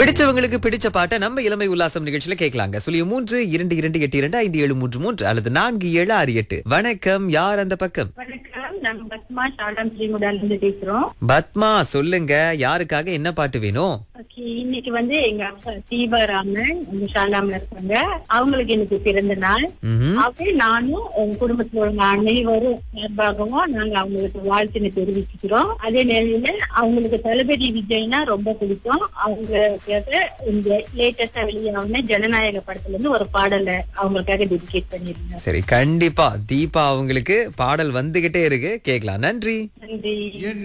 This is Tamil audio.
பிடிச்சவங்களுக்கு பிடிச்ச பாட்டை நம்ம இளமை உல்லாசம் நிகழ்ச்சியில கேட்கலாங்க சொல்லி மூன்று இரண்டு இரண்டு எட்டு இரண்டு ஐந்து ஏழு மூன்று மூன்று அல்லது நான்கு ஏழு ஆறு எட்டு வணக்கம் யார் அந்த பக்கம் வணக்கம் நாங்க பத்மா ஷாலாம் ஸ்ரீமுடால இருந்து பேசுறோம் பத்மா சொல்லுங்க யாருக்காக என்ன பாட்டு வேணும் ஓகே இன்னைக்கு வந்து எங்க அப்பா தீபாராமன் இந்த ஷாலாம்ல இருக்காங்க அவங்களுக்கு எனக்கு பிறந்த நாள் ம்ஹும். அப்படி நானும் எங்க குடும்பத்துல உள்ள அனைவரும் சார்பாகவும் நாங்க அவங்களுக்கு வாழ்த்தினை தெரிவிச்சுக்கிறோம் அதே நேரத்துல அவங்களுக்கு தளபதி விஜய்னா ரொம்ப பிடிக்கும் அவங்களுக்காக இந்த லேட்டஸ்டா வெளியான ஜனநாயக படத்துல இருந்து ஒரு பாடலை அவங்களுக்காக டெடிகேட் பண்ணிருந்தேன் சரி கண்டிப்பா தீபா அவங்களுக்கு பாடல் வந்துகிட்டே இருக்கு கேட்கலாம் நன்றி நன்றி